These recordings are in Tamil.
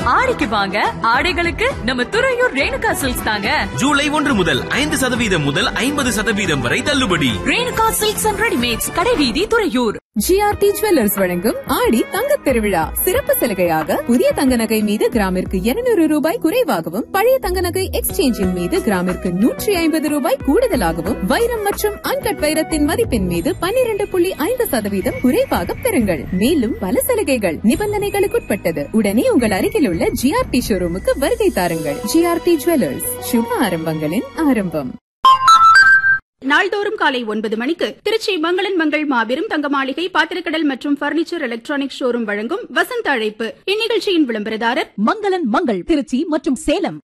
ஆடிக்கு வாங்க ஆடைகளுக்கு நம்ம துறையூர் ரேணுகா சில்க்ஸ் தாங்க ஜூலை ஒன்று முதல் ஐந்து சதவீதம் முதல் ஐம்பது சதவீதம் வரை தள்ளுபடி ரேணுகா சில்க்ஸ் அண்ட் ரெடிமேட்ஸ் கடைவீதி துறையூர் ஜிஆர்டி ஜுவல்லர்ஸ் வழங்கும் ஆடி தங்கத் திருவிழா சிறப்பு சலுகையாக புதிய தங்க நகை மீது கிராமிற்கு 200 ரூபாய் குறைவாகவும் பழைய தங்க நகை எக்ஸ்சேஞ்சின் மீது கிராமிற்கு நூற்றி ஐம்பது ரூபாய் கூடுதலாகவும் வைரம் மற்றும் அன்கட் வைரத்தின் மதிப்பின் மீது 12.5% புள்ளி ஐந்து சதவீதம் குறைவாக பெறுங்கள் மேலும் பல சலுகைகள் நிபந்தனைகளுக்குட்பட்டது உடனே உங்கள் அருகில் உள்ள ஜிஆர்டி ஷோரூமுக்கு வருகை தாருங்கள் ஜிஆர்டி ஜுவல்லர்ஸ் சுப ஆரம்பங்களின் ஆரம்பம் நாள்தோறும் காலை ஒன்பது மணிக்கு திருச்சி மங்களன் மங்கள் மாபெரும் தங்க மாளிகை பாத்திரக்கடல் மற்றும் பர்னிச்சர் எலக்ட்ரானிக் ஷோரூம் வழங்கும் வசந்த அழைப்பு இந்நிகழ்ச்சியின் விளம்பரதாரர் மங்களன் மங்கள் திருச்சி மற்றும் சேலம்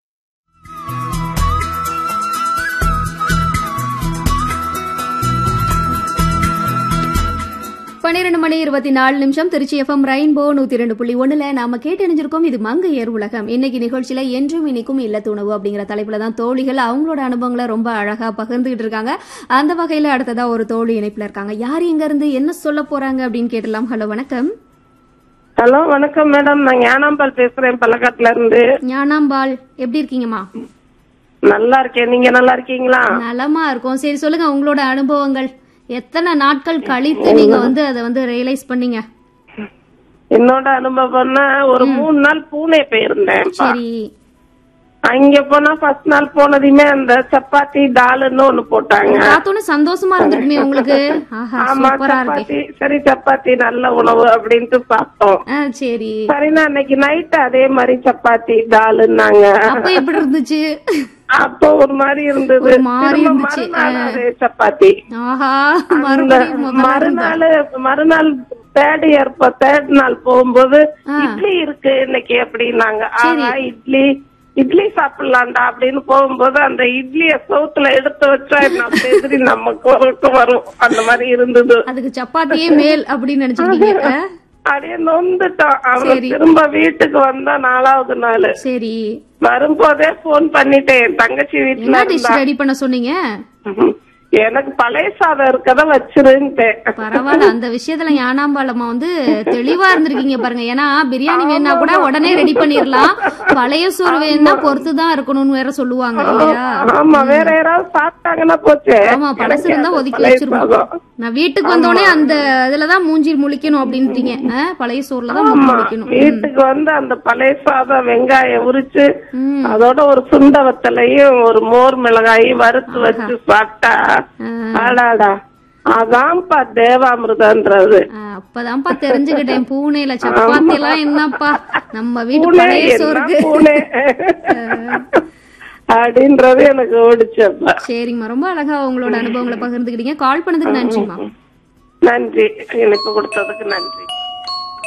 பன்னிரண்டு மணி இருபத்தி நாலு நிமிஷம் திருச்சி எஃப்எம் ரெயின்போ நூத்தி ரெண்டு புள்ளி ஒண்ணுல நாம கேட்டறிஞ்சிருக்கோம் இது மங்கையர் உலகம் இன்னைக்கு நிகழ்ச்சியில என்றும் இனிக்கும் இல்லத்துணவு அப்படிங்கிற தலைப்புல தான் தோழிகள் அவங்களோட அனுபவங்களை ரொம்ப அழகா பகிர்ந்துகிட்டு இருக்காங்க அந்த வகையில அடுத்ததா ஒரு தோழி இணைப்புல இருக்காங்க யார் எங்க இருந்து என்ன சொல்ல போறாங்க அப்படின்னு கேட்டலாம் ஹலோ வணக்கம் ஹலோ வணக்கம் மேடம் நான் ஞானாம்பால் பேசுறேன் பல்லக்காட்டுல இருந்து ஞானாம்பாள் எப்படி இருக்கீங்கம்மா நல்லா இருக்கேன் நீங்க நல்லா இருக்கீங்களா நலமா இருக்கும் சரி சொல்லுங்க உங்களோட அனுபவங்கள் எத்தனை நாட்கள் கழித்து நீங்க வந்து அதை வந்து ரியலைஸ் பண்ணீங்க என்னோட அனுபவம்னா ஒரு மூணு நாள் பூனே போயிருந்தேன் சரி அங்க போனா ஃபர்ஸ்ட் நாள் போனதுமே அந்த சப்பாத்தி டாலுன்னு ஒண்ணு போட்டாங்க பார்த்தோன்னு சந்தோஷமா இருந்திருக்குமே உங்களுக்கு ஆஹா ஆமா சூப்பரா இருக்கே சப்பாத்தி சரி சப்பாத்தி நல்ல உணவு அப்படின்ட்டு பார்த்தோம் ஆ சரி சரி நான் அன்னைக்கு நைட் அதே மாதிரி சப்பாத்தி டாலுன்னாங்க அப்ப எப்படி இருந்துச்சு அப்போ ஒரு மாதிரி இருந்தது ஒரு மாதிரி திரும்ப இருந்துச்சு. மறுநாள் அதே சப்பாத்தி ஆஹா அந்த மறுபடியும் முதல்ல இருந்தா. மறுநாள் மறுநாள் தேர்ட் இயர் தேர்ட் நாள் போகும்போது இட்லி இருக்கு இன்னைக்கு அப்படின்னாங்க ஆனா இட்லி இட்லி சாப்பிடலாம்டா அப்படின்னு போகும்போது அந்த இட்லிய சோத்துல எடுத்து வச்சா நம்ம எதிரி நம்ம குரலுக்கு வரும் அந்த மாதிரி இருந்தது அதுக்கு சப்பாத்தியே மேல் அப்படின்னு நினைச்சிருக்கீங்க ஆ? அப்படியே நொந்துட்டோம் அவங்க சரி. திரும்ப வீட்டுக்கு வந்தா நாலாவது நாள் சரி வரும்போதே போன் பண்ணிட்டேன் என் தங்கச்சி வீட்டுல என்ன டிஷ் இருந்தா ரெடி பண்ண சொன்னீங்க ம்ஹும். எனக்கு பழைய சாதம் இருக்கத வச்சிருந்தேன் பரவாயில்ல அந்த விஷயத்துல ஞானாம்பாளம்மா வந்து தெளிவா இருந்திருக்கீங்க பாருங்க ஏன்னா பிரியாணி வேணா கூட உடனே ரெடி பண்ணிரலாம் பழைய சோறு வேணா பொறுத்து தான் இருக்கணும்னு வேற சொல்லுவாங்க இல்லையா ஆமா வேற யாராவது சாப்பிட்டாங்கன்னா போச்சு ஆமா பழசு இருந்தா ஒதுக்கி பழைய வச்சிருவோம் சாதம். நான் வீட்டுக்கு வந்தோடனே அந்த இதுலதான் மூஞ்சில் முழிக்கணும் அப்படின்ட்டீங்க ஆ, பழைய சோறுல தான் ஆமா முழிக்கணும் ம். வீட்டுக்கு வந்து அந்த பழைய சாதம் வெங்காயம் உரிச்சு ம். அதோட ஒரு சுண்ட வத்தலையும் ஒரு மோர் மிளகாயும் வறுத்து வச்சு சாப்பிட்டா ஆடாடா அதான்ப்பா தேவாமிர்தன்றது ஆ, அப்பதான்ப்பா தெரிஞ்சுக்கிட்டேன் பூனேல சப்பாத்தி எல்லாம் என்னப்பா நம்ம வீட்டு பூனே பழைய என்ன சோறுக்கு பூனே அப்படின்றது எனக்கு ஓடிச்சப்ப சரிங்கம்மா ரொம்ப அழகா உங்களோட அனுபவங்களை பகிர்ந்துக்கிட்டீங்க கால் பண்ணதுக்கு நன்றிம்மா நன்றி எனக்கு கொடுத்ததுக்கு நன்றி